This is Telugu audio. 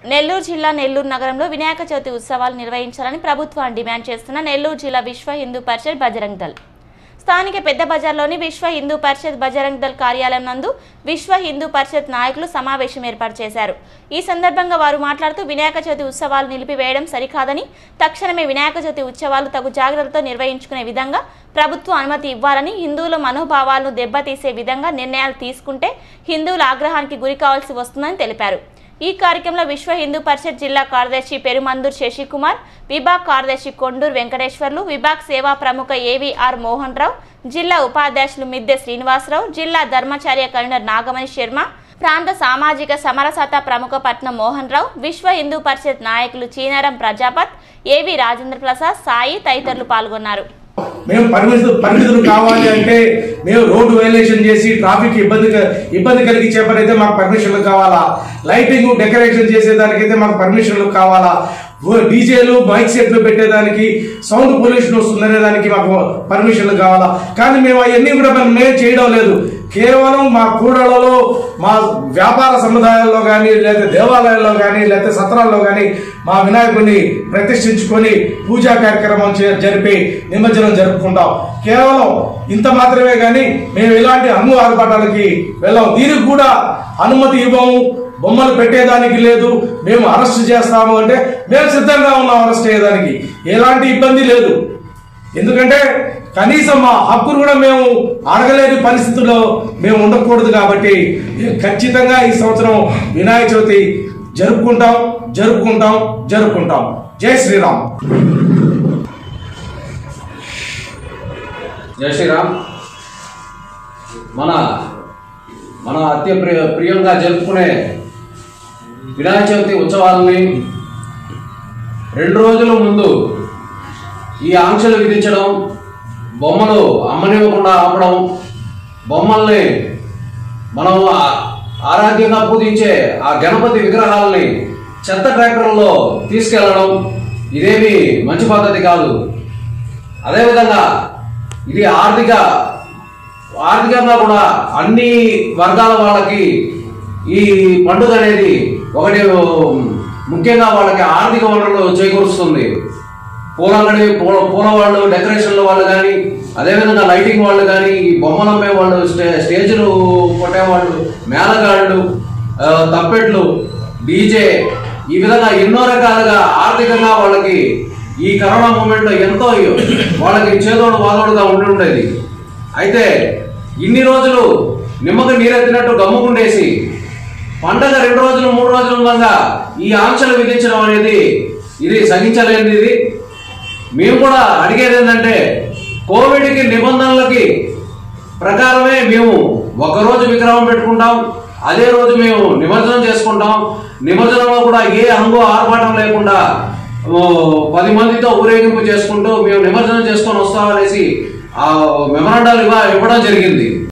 నెల్లూరు జిల్లా నెల్లూరు నగరంలో వినాయక చవితి ఉత్సవాలు నిర్వహించాలని ప్రభుత్వాన్ని డిమాండ్ చేస్తున్న నెల్లూరు జిల్లా విశ్వ హిందూ పరిషత్ బజరంగ్ దళ్ స్థానిక పెద్ద బజార్లోని విశ్వ హిందూ పరిషత్ బజరంగ్ దళ్ కార్యాలయం నందు విశ్వ హిందూ పరిషత్ నాయకులు సమావేశం ఏర్పాటు చేశారు ఈ సందర్భంగా వారు మాట్లాడుతూ వినాయక చవితి ఉత్సవాలు నిలిపివేయడం సరికాదని తక్షణమే వినాయక చవితి ఉత్సవాలు తగు జాగ్రత్తతో నిర్వహించుకునే విధంగా ప్రభుత్వం అనుమతి ఇవ్వాలని హిందువుల మనోభావాలను దెబ్బతీసే విధంగా నిర్ణయాలు తీసుకుంటే హిందువుల ఆగ్రహానికి గురి కావాల్సి వస్తుందని తెలిపారు ఈ కార్యక్రమంలో విశ్వ హిందూ పరిషత్ జిల్లా కార్యదర్శి పెరుమందూర్ శశికుమార్ విభాగ్ కార్యదర్శి కొండూరు వెంకటేశ్వర్లు విభాగ్ సేవా ప్రముఖ ఏవీఆర్ మోహన్ రావు జిల్లా ఉపాధ్యక్షులు మిద్దె శ్రీనివాసరావు జిల్లా ధర్మచార్య కన్వీనర్ నాగమణి శర్మ ప్రాంత సామాజిక సమరసత ప్రముఖ పట్నం మోహన్ రావు విశ్వ హిందూ పరిషత్ నాయకులు చీనారం ప్రజాపత్ ఏవి రాజేంద్ర ప్రసాద్ సాయి తదితరులు పాల్గొన్నారు మేము పరిమితులు పరిమితులు కావాలి అంటే మేము రోడ్డు వైలేషన్ చేసి ట్రాఫిక్ ఇబ్బంది క- ఇబ్బంది కలిగించే పని అయితే మాకు పర్మిషన్లు కావాలా లైటింగ్ డెకరేషన్ చేసేదానికైతే మాకు పర్మిషన్లు కావాలా ఓ- డీజేలు మైక్ సెట్లు పెట్టేదానికి సౌండ్ పొల్యూషన్ వస్తుందనే దానికి మాకు పర్మిషన్లు కావాలా కానీ మేము అవన్నీ కూడా మనం మేము చేయడం లేదు కేవలం మా కూడలలో మా వ్యాపార సముదాయాల్లో కానీ లేదా దేవాలయాల్లో కానీ లేకపోతే సత్రాల్లో కానీ మా వినాయకుడిని ప్రతిష్ఠించుకొని పూజా కార్యక్రమం చే- జరిపి నిమజ్జనం జరుపుకుంటాం కేవలం ఇంత మాత్రమే కానీ మేము ఇలాంటి అమ్ము ఆర్భాటాలకి వెళ్ళాం దీనికి కూడా అనుమతి ఇవ్వము బొమ్మలు పెట్టేదానికి లేదు మేము అరెస్ట్ చేస్తాము అంటే మేము సిద్ధంగా ఉన్నాం అరెస్ట్ చేయడానికి ఎలాంటి ఇబ్బంది లేదు ఎందుకంటే కనీసం మా హక్కును కూడా మేము అడగలేని పరిస్థితుల్లో మేము ఉండకూడదు కాబట్టి ఖచ్చితంగా ఈ సంవత్సరం వినాయక చవితి జరుపుకుంటాం జరుపుకుంటాం జరుపుకుంటాం జై శ్రీరామ్ జై శ్రీరామ్ మన మన అత్య ప్రియ ప్రియంగా జరుపుకునే వినాయక చవితి ఉత్సవాలని రెండు రోజుల ముందు ఈ ఆంక్షలు విధించడం బొమ్మలు అమ్మనివ్వకుండా ఆపడం బొమ్మల్ని మనం ఆ- ఆరాధ్యంగా పూజించే ఆ గణపతి విగ్రహాలని చెత్త ట్రాక్టర్లో తీసుకెళ్లడం ఇదేమి మంచి పద్ధతి కాదు అదేవిధంగా ఇది ఆర్థిక ఆర్థికంగా కూడా అన్ని వర్గాల వాళ్ళకి ఈ పండుగ అనేది ఒకటి ముఖ్యంగా వాళ్ళకి ఆర్థిక వనరులు చేకూరుస్తుంది పూలంగడి పూల పూల వాళ్ళు డెకరేషన్ల వాళ్ళు కానీ అదేవిధంగా లైటింగ్ వాళ్ళు కానీ ఈ బొమ్మలు అమ్మే వాళ్ళు స్టే స్టేజ్లు కొట్టేవాళ్ళు మేళగాళ్ళు ఆ, తప్పెట్లు డీజే ఈ విధంగా ఎన్నో రకాలుగా ఆర్థికంగా వాళ్ళకి ఈ కరోనా మూమెంట్లో ఎంతో వాళ్ళకి చేదోడు వాదోడుగా ఉండి ఉండేది అయితే ఇన్ని రోజులు నిమ్మకి నీరెత్తినట్టు గమ్ముకుండేసి పండగ రెండు రోజులు మూడు రోజుల ఉండగా ఈ ఆంక్షలు విధించడం అనేది ఇది సహించలేనిది ఇది మేము కూడా అడిగేది ఏంటంటే కోవిడ్కి నిబంధనలకి ప్రకారమే మేము ఒకరోజు విగ్రహం పెట్టుకుంటాం అదే రోజు మేము నిమజ్జనం చేసుకుంటాం నిమజ్జనంలో కూడా ఏ హంగు ఆర్భాటం లేకుండా ఓ, పది మందితో ఊరేగింపు చేసుకుంటూ మేము నిమజ్జనం చేసుకొని వస్తామనేసి ఆ మెమరాండాలు ఇవ్వ ఇవ్వడం జరిగింది